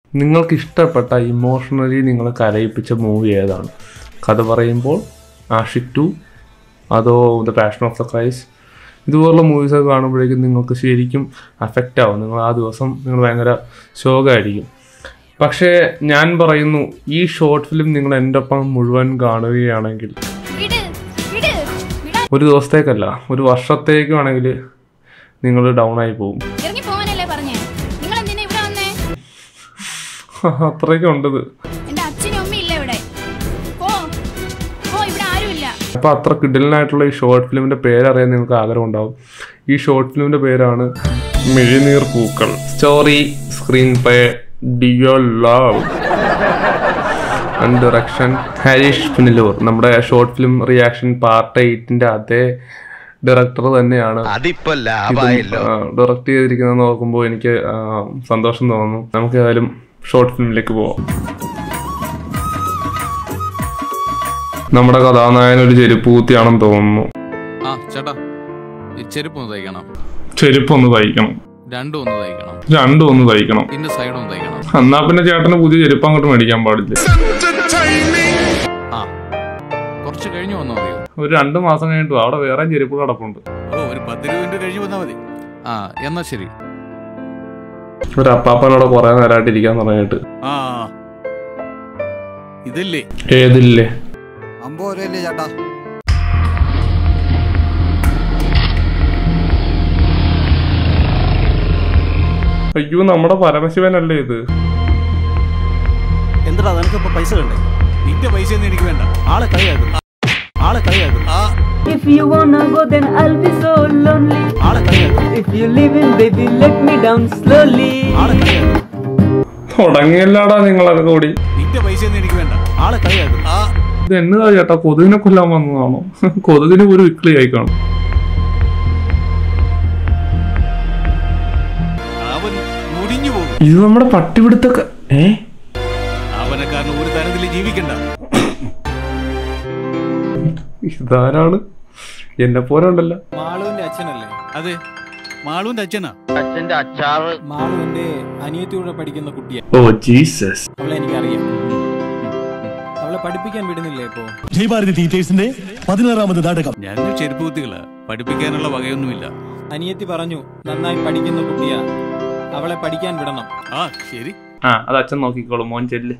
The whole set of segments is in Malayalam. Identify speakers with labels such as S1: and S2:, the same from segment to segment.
S1: നിങ്ങൾക്ക് ഇഷ്ടപ്പെട്ട ഇമോഷണലി നിങ്ങളെ കരയിപ്പിച്ച മൂവി ഏതാണ് കഥ പറയുമ്പോൾ ആഷിക് ടു അതോ the passion of the Christ ഇതുപോലുള്ള മൂവീസൊക്കെ കാണുമ്പോഴേക്കും നിങ്ങൾക്ക് ശരിക്കും അഫക്റ്റ് ആവും നിങ്ങൾ ആ ദിവസം നിങ്ങൾ ഭയങ്കര ശോകമായിരിക്കും പക്ഷേ ഞാൻ പറയുന്നു ഈ ഷോർട്ട് ഫിലിം നിങ്ങൾ എൻ്റെ ഒപ്പം മുഴുവൻ കാണുകയാണെങ്കിൽ
S2: വിട് വിട് വിടാ
S1: ഒരു ദിവസത്തേക്കല്ല ഒരു വർഷത്തേക്കാണെങ്കിൽ നിങ്ങൾ ഡൗൺ ആയി പോകും
S2: ഇറങ്ങി പോവാനല്ലേ പറഞ്ഞേ നിങ്ങൾ എന്തിനാ ഇവിടെ വന്നേ
S1: അത്രയ്ക്കും ഉണ്ടത്
S2: എന്റെ അച്ഛനും അമ്മയും ഇല്ല ഇവിടെ പോ പോ ഇവിടെ ആരുമില്ല
S1: അപ്പോൾ അത്ര കിഡിലിനായിട്ടുള്ള ഈ ഷോർട്ട് ഫിലിമിൻ്റെ പേരറിയാൻ നിങ്ങൾക്ക് ആഗ്രഹം ഉണ്ടാവും ഈ ഷോർട്ട് ഫിലിമിൻ്റെ പേരാണ് Mizhineer Pookkal story screenplay ഡിയോ ലവ് ആൻഡ് ഡയറക്ഷൻ ഹരീഷ് ഫിനിലൂർ നമ്മുടെ ഷോർട്ട് ഫിലിം റിയാക്ഷൻ പാർട്ട് എയ്റ്റിൻ്റെ അതേ ഡയറക്ടർ തന്നെയാണ്
S3: അതിപ്പോ ലാഭായല്ലോ
S1: ഡയറക്റ്റ് ചെയ്തിരിക്കുന്നത് നോക്കുമ്പോൾ എനിക്ക് ആ, സന്തോഷം തോന്നുന്നു നമുക്ക് ഏതായാലും ഷോർട്ട് ഫിലിമിലേക്ക് പോവാം നമ്മുടെ കഥാനായകൻ ഒരു ചെരുപ്പൂത്തിയാണെന്ന് തോന്നുന്നു
S4: ആ ചേട്ടാ ഈ ചെരുപ്പ് ഒന്ന് തയ്ക്കണം
S1: ചെരുപ്പ് ഒന്ന് തയ്ക്കണം
S4: രണ്ടും ഒന്ന് തയ്ക്കണം
S1: രണ്ടും ഒന്ന് തയ്ക്കണം
S4: ഇതിന്റെ സൈഡ് ഒന്ന് തയ്ക്കണം
S1: എന്നാ പിന്നെ ചേട്ടന് പുതിയ ചെരുപ്പ് അങ്ങോട്ട് മേടിക്കാൻ പാടില്ല
S4: ആ കുറച്ച് കഴിഞ്ഞ് വന്നാൽ മതിയോ
S1: ഒരു രണ്ട് മാസം കഴിഞ്ഞിട്ട് വാ, അവിടെ വേറെ ചെരുപ്പ് കിടപ്പുണ്ട്
S4: ഓ ഒരു പത്ത് രൂപ മിനിറ്റ് കഴിഞ്ഞ് വന്നാൽ മതി ആ എന്നാ ശരി
S1: ഒരു അപ്പാപ്പനോട് കുറെ നേരമായിട്ട് ഇരിക്കാൻ തുടങ്ങിയിട്ട്
S4: ആ ഇതല്ലേ
S1: ഏതില്ലേ
S5: അമ്പത് രൂപയല്ലേ ചേട്ടാ
S1: അയ്യോ നമ്മുടെ പരമശിവനല്ലേ ഇത്
S6: എന്താ നിനക്കിപ്പോ പൈസ വേണ്ടേ
S4: നിന്റെ പൈസ ഒന്നും എനിക്ക് വേണ്ട
S6: ആളെ കളിയാക്കും ആളെ കളിയാക്കും
S4: ആ
S7: If you wanna go, then I'll be so lonely.
S6: ആളെ കളിയാക്കും
S7: If you leaving, baby, let me down slowly.
S6: ആളെ കളിയാക്കും
S1: തുടങ്ങിയല്ലാടാ നിങ്ങളൊക്കെ കൂടി
S4: നിന്റെ പൈസ ഒന്നും എനിക്ക് വേണ്ട
S6: ആളെ കളിയാക്കും
S4: ആ
S1: ഇത് എന്നതാ ചേട്ടാ കൊതുകിനെ കൊല്ലാൻ വന്നതാണോ കൊതുകിന് ഒരു വിക്ലി ആയി കാണും
S4: അവൻ മുടിഞ്ഞു പോകും
S1: ഇത് നമ്മുടെ പട്ടിപിടുത്തൊക്കെ ഏ
S4: അവനെ കാരണം ഒരു തരത്തിൽ ജീവിക്കണ്ട
S1: ഇതാരാണ് എന്നെ പോലെ ഉണ്ടല്ലോ
S6: മാളുവിന്റെ അച്ഛനല്ലേ
S4: അതെ മാളുവിന്റെ അച്ഛനാ
S3: അച്ഛന്റെ അച്ചാറ്
S6: മാളുവിന്റെ അനിയത്തിയൂടെ പഠിക്കുന്ന കുട്ടിയാ
S1: ഓ ജീസസ്
S6: അവളെ എനിക്കറിയാം അവളെ പഠിപ്പിക്കാൻ വിടുന്നില്ലേ ഇപ്പോ
S8: ജയഭാരതി ടീച്ചേഴ്സിന്റെ പതിനാറാമത് നാടകം
S4: ഞങ്ങൾ ചെരുപ്പ് കുത്തികളാ പഠിപ്പിക്കാനുള്ള വകയൊന്നുമില്ല
S6: അനിയത്തി പറഞ്ഞു നന്നായി പഠിക്കുന്ന കുട്ടിയാ അവളെ പഠിക്കാൻ വിടണം
S4: ആ ശരി
S1: ആ അത് അച്ഛൻ നോക്കിക്കോളും മോൻ ചെല്ല്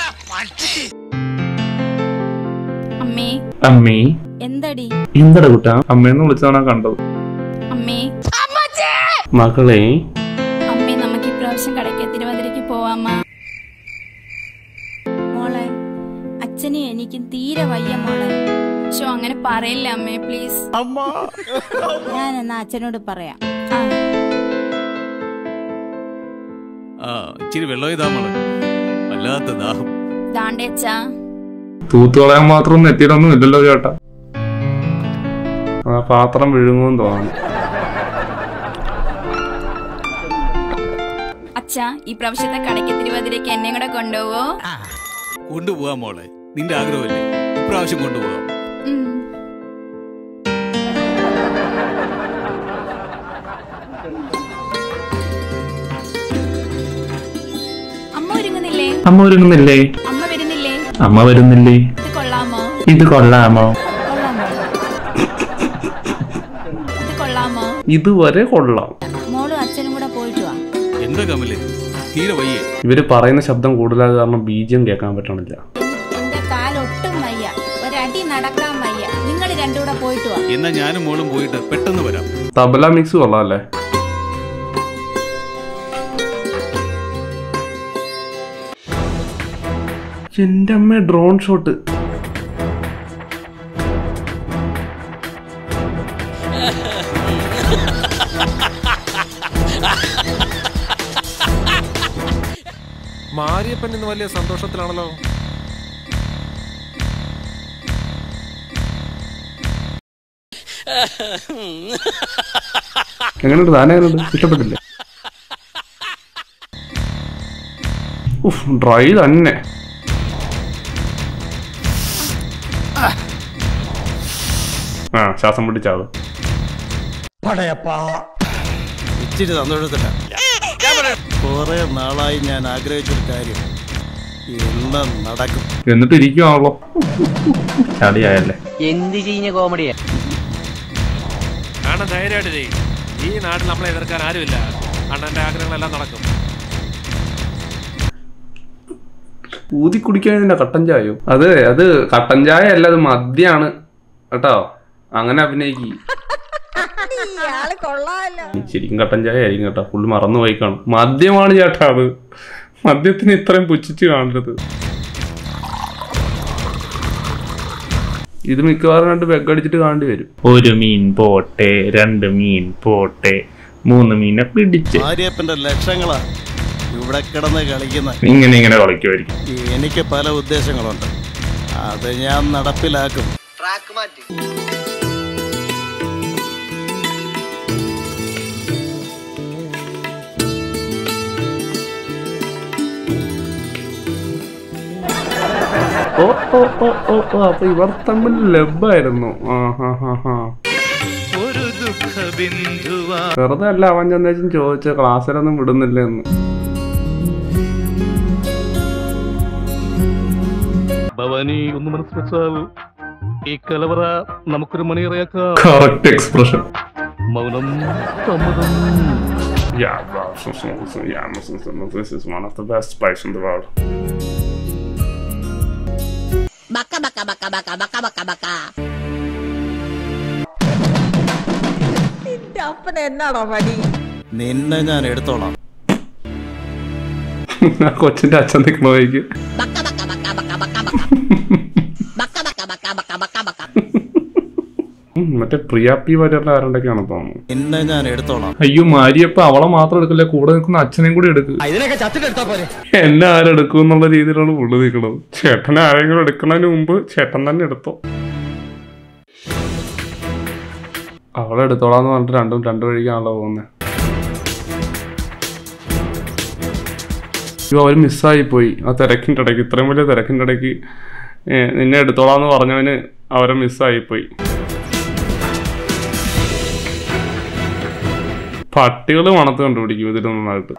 S2: അമ്മേ
S1: അമ്മേ
S2: എന്തടി
S1: എന്തടാ കുട്ടാ അമ്മയെന്ന് വിളിച്ചതാണ് കണ്ടത്
S2: അമ്മേ
S1: മകളെ
S2: അമ്മേ നമുക്ക് ഇപ്രാവശ്യം കടയ്ക്ക് തിരുവനന്തപുരക്ക് പോവാമ്മ മോളെ അച്ഛനെ എനിക്കും തീരെ വയ്യ മോളെ ഷോ അങ്ങനെ പറയില്ല അമ്മേ പ്ലീസ് ഞാൻ എന്നാ അച്ഛനോട് പറയാം ആ
S4: ആ ഇച്ചിരി വെള്ളം ഇതാ മോളെ വല്ലാത്ത ദാഹം
S2: ദാണ്ടേ അച്ഛാ
S1: തൂത്തുകളയാൻ മാത്രം ഒന്നും എത്തിയിട്ടൊന്നും ഇല്ലല്ലോ ചേട്ടാ ആ പാത്രം വിഴുങ്ങുമെന്ന് തോന്നുന്നു
S2: അച്ഛാ ഈ പ്രാവശ്യത്തെ കടയ്ക്ക് തിരുവനന്തപുരക്ക് എന്നെ കൂടെ കൊണ്ടുപോവോ
S4: കൊണ്ടുപോവാം മോളെ നിന്റെ ആഗ്രഹമല്ലേ ഇപ്രാവശ്യം കൊണ്ടുപോകാം
S2: ഉം. അമ്മ ഒരുങ്ങുന്നില്ലേ
S1: അമ്മ ഒരുങ്ങുന്നില്ലേ
S2: അമ്മ വരുന്നില്ലേ
S1: അമ്മ വരുന്നില്ലേ
S2: ഇത് കൊള്ളാമോ
S1: ഇത് കൊള്ളാമോ
S2: കൊള്ളാമോ ഇത് കൊള്ളാമോ
S1: ഇതുവരെ കൊള്ളാം
S2: മോളും അച്ഛനും കൂടെ പോയിട്ട് വാ
S4: എന്താ കമലേ തീരെ വയ്യേ
S1: ഇവര് പറയുന്ന ശബ്ദം കൂടുതലായത് കാരണം ബീജിയം കേൾക്കാൻ പറ്റണില്ല
S2: എനി- എന്റെ കാലൊട്ടും വയ്യ ഒരടി നടക്കാൻ വയ്യ നിങ്ങൾ രണ്ടും കൂടെ പോയിട്ട് വാ
S4: എന്നാ ഞാനും മോളും പോയിട്ട് പെട്ടെന്ന് വരാം
S1: തബല മിക്സ് കൊള്ളാം അല്ലേ എന്റെ അമ്മ ഡ്രോൺ ഷോട്ട്
S9: മാരിയപ്പൻ ഇന്ന് വലിയ സന്തോഷത്തിലാണല്ലോ
S1: എങ്ങനെയുണ്ട് താനെ എങ്ങനെയുണ്ട് ഇഷ്ടപ്പെട്ടില്ലേ ഉഫ് ഡ്രൈ തന്നെ ആ ശ്വാസം പിടിച്ചാവ്
S5: ഇച്ചിരി സന്തോഷത്തില്ല
S9: കുറെ നാളായി ഞാൻ ആഗ്രഹിച്ചൊരു കാര്യം എല്ലാം നടക്കും
S1: എന്നിട്ട് ഇരിക്കുവാണല്ലോ ചളിയായല്ലേ
S3: എന്ത് ചീഞ്ഞ കോമഡിയാ
S10: കാരണം ധൈര്യമായിട്ട് ചെയ്യും ഈ നാട്ടിൽ നമ്മളെ എതിർക്കാൻ ആരുമില്ല അണ്ണന്റെ ആഗ്രഹങ്ങളെല്ലാം നടക്കും
S1: ഊതി കുടിക്കാൻ ഇതിന്റെ കട്ടൻ ചായയോ അത് അത് കട്ടൻ ചായ അല്ല അത് മദ്യാണ് കേട്ടോ അങ്ങനെ അഭിനയിക്കി ശരിക്കും കട്ടൻ ചായ ആയിരിക്കും കേട്ടോ ഫുള്ള് മറന്നു പോയി കാണും മദ്യമാണ് ചേട്ടാ അത് മദ്യത്തിന് ഇത്രയും പുച്ഛിച്ച് കാണരുത് ഇത് മിക്കവാറും രണ്ട് ബെഗടിച്ചിട്ട് കാണേണ്ടി വരും ഒരു മീൻ പോട്ടെ രണ്ട് മീൻ പോട്ടെ മൂന്ന് മീനെ പിടിച്ച്
S9: ഭാര്യപ്പന്റെ ലക്ഷങ്ങളാ ഇവിടെ കിടന്ന് കളിക്കുന്ന
S1: ഇങ്ങനെ ഇങ്ങനെ കളിക്കുമായിരിക്കും
S9: എനിക്ക് പല ഉദ്ദേശങ്ങളുണ്ട് അത് ഞാൻ നടപ്പിലാക്കും
S3: ട്രാക്ക് മാറ്റി
S1: ഓ ഓ ഓ ഓ ഓ അപ്പൊ ഇവർ തമ്മിൽ ലബായിരുന്നു ആ ഹാ ഹാ ഹാ
S4: ഒരു ദുഃഖബിന്ദുവാ
S1: വെറുതെ അല്ല അവൻ ചെന്നേച്ചും ചോദിച്ച ക്ലാസ്സിലൊന്നും വിടുന്നില്ല എന്ന്
S11: ഭവാനി ഒന്ന് മനസ്സിലാൽ ഈ കലവറ നമുക്കൊരു മണിയറയാക്കാം
S1: കറക്റ്റ് എക്സ്പ്രഷൻ
S11: മൗനം സമ്മതം
S1: Yeah, bro. So, so, so, yeah, so, so, so, this is one of the best spice in the world.
S2: ബക്ക ബക്ക ബക്ക ബക്ക ബക്ക ബക്ക ബക്ക
S9: നിന്നെ ഞാൻ എടുത്തോളാം
S1: ആ കൊച്ചിന്റെ അച്ഛൻ നിൽക്കണോയ്ക്ക്
S2: ബക്ക ബക്ക ബക്ക ബക്ക ബക്ക ബക്ക ബക്ക ബക്ക ബക്ക ബക്ക ബക്ക ബക്ക
S1: മറ്റേ പ്രിയാപ്പി വരെയുള്ള ആരുണ്ടൊക്കെയാണ് തോന്നുന്നു
S9: നിന്നെ ഞാൻ എടുത്തോളാം
S1: അയ്യോ മാരിയപ്പ അവളെ മാത്രം എടുക്കില്ല കൂടെ നിൽക്കുന്ന അച്ഛനെയും കൂടി എടുക്കുക
S3: ഇതിനൊക്കെ ചത്തിട്ടെടുത്താ പോരെ
S1: എന്നെ ആരെടുക്കും എന്നുള്ള രീതിയിലാണ് പുള്ളി നിൽക്കുന്നത് ചേട്ടനെ ആരെങ്കിലും എടുക്കുന്നതിന് മുമ്പ് ചേട്ടൻ തന്നെ എടുത്തോ അവളെ എടുത്തോളാന്ന് പറഞ്ഞിട്ട് രണ്ടും രണ്ടു വഴിക്കാണല്ലോ പോകുന്നത് അയ്യോ അവര് മിസ്സായി പോയി ആ തിരക്കിൻ്റെ ഇടയ്ക്ക് ഇത്രയും വലിയ തിരക്കിൻ്റെ ഇടയ്ക്ക് ഏ, നിന്നെ എടുത്തോളാന്ന് പറഞ്ഞവന് അവരെ മിസ്സായി പോയി പട്ടികൾ മണത്ത് കണ്ടുപിടിക്കും ഇതിൽ നന്നായിട്ട്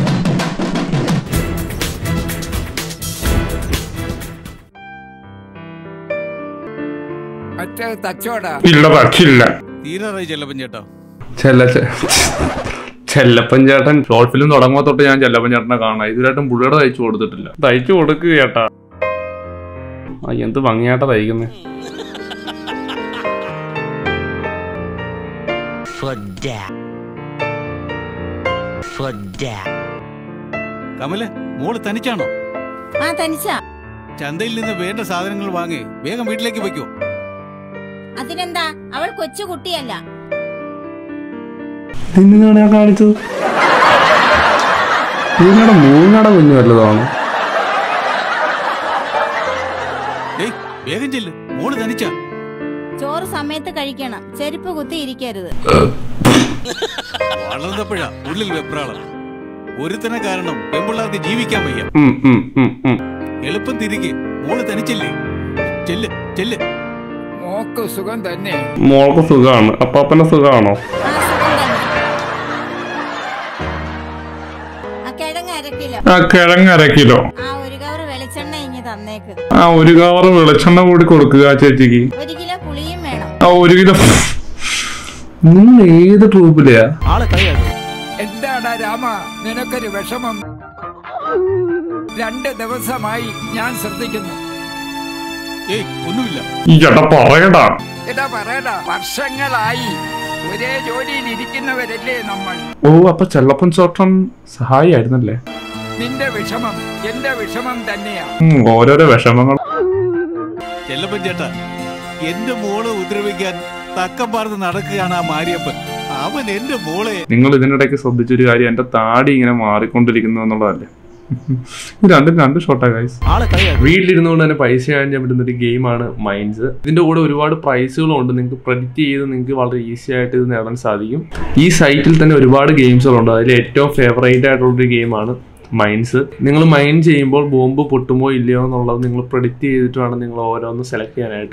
S5: മറ്റേ തച്ചോടാ
S1: ഇല്ല പറ്റില്ല
S4: തീരാറായി ചെല്ലപ്പൻ ചേട്ടാ
S1: ചെല്ല ചെ- ചെല്ലപ്പൻ ചേട്ടൻ ഷോർട്ട് ഫിലിം തുടങ്ങുമ്പോ തൊട്ട് ഞാൻ ചെല്ലപ്പൻ ചേട്ടനെ കാണാം ഇതുവരായിട്ടും പുള്ളിയുടെ തയ്ച്ചു കൊടുത്തിട്ടില്ല തയ്ച്ചു കൊടുക്കുക ചേട്ടാ ആ എന്ത് ഭംഗിയായിട്ടാ തയ്ക്കുന്നേ
S4: കമല് മോള് തനിച്ചാണോ
S2: ആ തനിച്ചാ
S4: ചന്തയിൽ നിന്ന് വേണ്ട സാധനങ്ങൾ വാങ്ങി വേഗം വീട്ടിലേക്ക് വെക്കോ
S2: അതിനെന്താ അവൾ കൊച്ചു കുട്ടിയല്ല
S1: നിന്നാണ് ഞാൻ കാണിച്ചത് നിങ്ങളുടെ മൂങ്ങയുടെ കുഞ്ഞു വല്ലതാണ്
S4: ഡേയ് വേഗം ചെല്ല് മോള് തനിച്ചാ
S2: ചോറ് സമയത്ത് കഴിക്കണം ചെരുപ്പ് കുത്തി ഇരിക്കരുത്
S4: വളർന്നപ്പോഴാ ഉള്ളിൽ വെപ്രാളം ഒരുത്തനെ കാരണം പെമ്പിള്ളാർക്ക് ജീവിക്കാൻ വയ്യ
S1: ഉം, ഉം, ഉം, ഉം.
S4: എളുപ്പം തിരികെ മോള് തനിച്ചല്ലേ ചെല്ല് ചെല്ല്
S5: മോക്ക് സുഖം തന്നെ
S1: മോൾക്ക് സുഖമാണ് അപ്പാപ്പന്റെ സുഖമാണോ
S2: ആ സുഖം തന്നെ ആ കിഴങ്ങ് അര കിലോ
S1: ആ കിഴങ്ങ് അര കിലോ
S2: ആ ഒരു കവർ വെളിച്ചെണ്ണ ഇങ്ങ് തന്നേക്ക്
S1: ആ ഒരു കവറ് വെളിച്ചെണ്ണ കൂടി കൊടുക്കുക ആ ചേച്ചിക്ക്
S2: ഒരു കിലോ പുളിയും വേണം
S1: ആ ഒരു കിലോ നിങ്ങൾ ഏത് ട്രൂപ്പിലെയാ
S9: ആളെ കളിയാക്കും
S5: എന്താടാ രാമ നിനക്കൊരു വിഷമം രണ്ട് ദിവസമായി ഞാൻ ശ്രദ്ധിക്കുന്നു
S4: ഏയ് ഒന്നുമില്ല
S1: ഈ ചേട്ടാ പറയടാ
S5: ഇതാ പറയടാ വർഷങ്ങളായി ഒരേ ജോലിയിൽ ഇരിക്കുന്നവരല്ലേ നമ്മൾ
S1: ഓ അപ്പൊ ചെല്ലപ്പൻ ചോട്ടൻ സഹായിയായിരുന്നല്ലേ
S5: നിന്റെ വിഷമം എന്റെ വിഷമം തന്നെയാ
S1: ഉം, ഓരോരോ വിഷമങ്ങൾ
S4: ചെല്ലപ്പൻ ചേട്ടാ എന്റെ മോളെ ഉപദ്രവിക്കാൻ തക്കം പാർന്ന് നടക്കുകയാണ് ആ മാരിയപ്പൻ അവൻ എന്റെ മോളെ
S1: നിങ്ങൾ ഇതിനിടയ്ക്ക് ശ്രദ്ധിച്ചൊരു കാര്യം എന്റെ താടി ഇങ്ങനെ മാറിക്കൊണ്ടിരിക്കുന്നു എന്നുള്ളതല്ലേ ഇത് രണ്ടും രണ്ട് ഷോട്ടാ ഗൈസ്
S9: ആളെ കളിയാക്കും
S1: വീട്ടിലിരുന്നുകൊണ്ട് തന്നെ പൈസ കഴിഞ്ഞാൽ പറ്റുന്ന ഒരു ഗെയിമാണ് മൈൻഡ്സ് ഇതിന്റെ കൂടെ ഒരുപാട് പ്രൈസുകളുണ്ട് നിങ്ങൾക്ക് പ്രഡിക്റ്റ് ചെയ്ത് നിങ്ങൾക്ക് വളരെ ഈസി ആയിട്ട് ഇത് നേടാൻ സാധിക്കും ഈ സൈറ്റിൽ തന്നെ ഒരുപാട് ഗെയിംസുകളുണ്ട് അതിൽ ഏറ്റവും ഫേവറേറ്റ് ആയിട്ടുള്ളൊരു ഗെയിമാണ് മൈൻഡ്സ് നിങ്ങൾ മൈൻഡ് ചെയ്യുമ്പോൾ ബോംബ് പൊട്ടുമോ ഇല്ലയോ എന്നുള്ളത് നിങ്ങൾ പ്രഡിക്റ്റ് ചെയ്തിട്ട് വേണം നിങ്ങൾ ഓരോന്ന് സെലക്ട് ചെയ്യാനായിട്ട്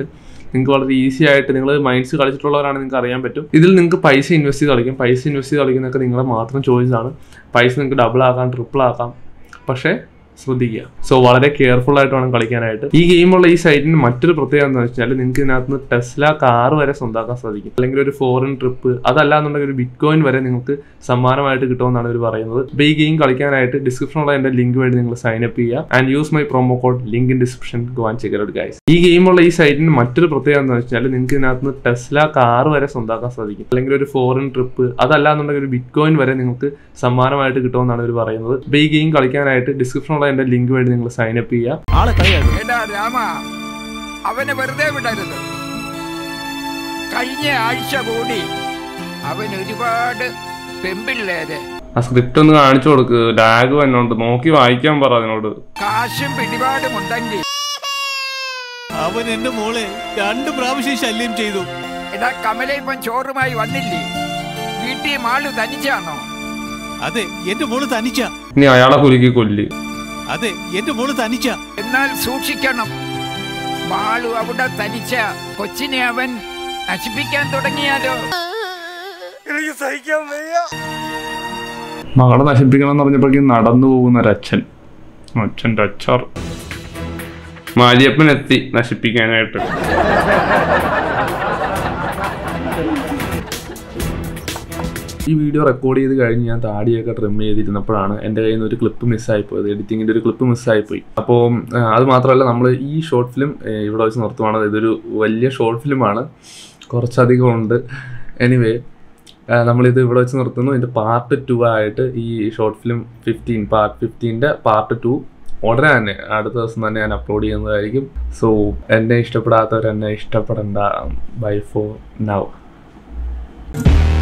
S1: നിങ്ങൾക്ക് വളരെ ഈസി ആയിട്ട് നിങ്ങൾ മൈൻഡ്സ് കളിച്ചിട്ടുള്ളവരാണ് നിങ്ങൾക്ക് അറിയാൻ പറ്റും ഇതിൽ നിങ്ങൾക്ക് പൈസ ഇൻവെസ്റ്റ് ചെയ്ത് കളിക്കാം പൈസ ഇൻവെസ്റ്റ് ചെയ്ത് കളിക്കുന്നതൊക്കെ നിങ്ങളുടെ മാത്രം ചോയ്സ് ആണ് പൈസ നിങ്ങൾക്ക് ഡബിൾ ആക്കാം ട്രിപ്പിൾ ആക്കാം പക്ഷേ ശ്രദ്ധിക്കുക സോ വളരെ കെയർഫുൾ ആയിട്ട് വേണം കളിക്കാനായിട്ട് ഈ ഗെയിമുള്ള ഈ സൈറ്റിന് മറ്റൊരു പ്രത്യേകത എന്ന് വെച്ചാൽ നിങ്ങൾക്ക് ഇതിനകത്ത് നിന്ന് ടെസ്ല കാർ വരെ സ്വന്തമാക്കാൻ സാധിക്കും അല്ലെങ്കിൽ ഒരു ഫോറിൻ ട്രിപ്പ് അതല്ല എന്നുണ്ടെങ്കിൽ ഒരു ബിറ്റ് കോയിൻ വരെ നിങ്ങൾക്ക് സമ്മാനമായിട്ട് കിട്ടുമെന്നാണ് ഇവർ പറയുന്നത് അപ്പോൾ ഈ ഗെയിം കളിക്കാനായിട്ട് ഡിസ്ക്രിപ്ഷനുള്ള എൻ്റെ ലിങ്ക് വഴി നിങ്ങൾ സൈൻ അപ്പ് ചെയ്യുക and use my promo code link in description go and check out guys ഈ ഗെയിമുള്ള ഈ സൈറ്റിന് മറ്റൊരു പ്രത്യേകത എന്ന് വെച്ചാൽ നിങ്ങൾക്ക് ഇതിനകത്ത് നിന്ന് ടെസ്ല കാർ വരെ സ്വന്തമാക്കാൻ സാധിക്കും അല്ലെങ്കിൽ ഒരു ഫോറിൻ ട്രിപ്പ് അതല്ല എന്നുണ്ടെങ്കിൽ ഒരു ബിറ്റ് കോയിൻ വരെ നിങ്ങൾക്ക് സമ്മാനമായിട്ട് കിട്ടുമെന്നാണ് ഇവർ പറയുന്നത് അപ്പോൾ ഈ ഗെയിം കളിക്കാനായിട്ട് ഡിസ്ക്രിപ്ഷനുള്ള എൻ്റെ ലിങ്ക് വഴി നിങ്ങൾ സൈൻ അപ്പ് ചെയ്യുക
S9: ആളെ കളിയാക്കും
S5: എടാ രാമ അവനെ വെറുതെ വിടരുത് കഴിഞ്ഞ ആഴ്ച കൂടി അവൻ ഒരുപാട് പെമ്പിള്ളേരെ
S1: ആ സ്ക്രിപ്റ്റ് ഒന്ന് കാണിച്ചു കൊടുക്ക് ലാഗ് എന്നോണ്ട് നോക്കി വായിക്കാൻ പറ അതിനോട്
S5: കാശും പിടിപാടും ഉണ്ടെങ്കിൽ
S4: അവൻ എന്റെ മോളെ രണ്ട് പ്രാവശ്യം ശല്യം ചെയ്തു
S5: എടാ കമല ഇപ്പം ചോറുമായി വന്നില്ലേ വീട്ടിൽ മാള് തനിച്ചാണോ
S4: അതെ എന്റെ മോള് തനിച്ച
S1: ഇനി അയാളെ കുലുക്കി കൊല്ല്
S4: അതെ എന്റെ മോള് തനിച്ച
S5: എന്നാൽ സൂക്ഷിക്കണം മാളു അവിടെ തനിച്ച കൊച്ചിനെ അവൻ നശിപ്പിക്കാൻ തുടങ്ങിയാലോ എനിക്ക് സഹിക്കാൻ വയ്യ
S1: മകളെ നശിപ്പിക്കണം എന്ന് പറഞ്ഞപ്പോഴേക്കും നടന്നു പോകുന്ന ഒരച്ഛൻ അച്ഛൻ്റെ അച്ചാർ മാരിയപ്പൻ എത്തി നശിപ്പിക്കാനായിട്ട് ഈ വീഡിയോ റെക്കോർഡ് ചെയ്ത് കഴിഞ്ഞ് ഞാൻ താടിയൊക്കെ ട്രിം ചെയ്തിരുന്നപ്പോഴാണ് എൻ്റെ കയ്യിൽ നിന്ന് ഒരു ക്ലിപ്പ് മിസ്സായിപ്പോയത് എഡിറ്റിങ്ങിൻ്റെ ഒരു ക്ലിപ്പ് മിസ്സായിപ്പോയി അപ്പോൾ അത് മാത്രമല്ല നമ്മൾ ഈ ഷോർട്ട് ഫിലിം ഇവിടെ വെച്ച് നിർത്തുവാണ് ഇതൊരു വലിയ ഷോർട്ട് ഫിലിമാണ് കുറച്ചധികം ഉണ്ട് എനിവേ നമ്മളിത് ഇവിടെ വെച്ച് നിർത്തുന്നു ഇതിൻ്റെ പാർട്ട് ടു ആയിട്ട് ഈ ഷോർട്ട് ഫിലിം ഫിഫ്റ്റീൻ പാർട്ട് ഫിഫ്റ്റീൻ്റെ പാർട്ട് ടു ഉടനെ തന്നെ അടുത്ത ദിവസം തന്നെ ഞാൻ അപ്ലോഡ് ചെയ്യുന്നതായിരിക്കും സോ എന്നെ ഇഷ്ടപ്പെടാത്തവർ എന്നെ ഇഷ്ടപ്പെടേണ്ട ബൈ ഫോർ നൗ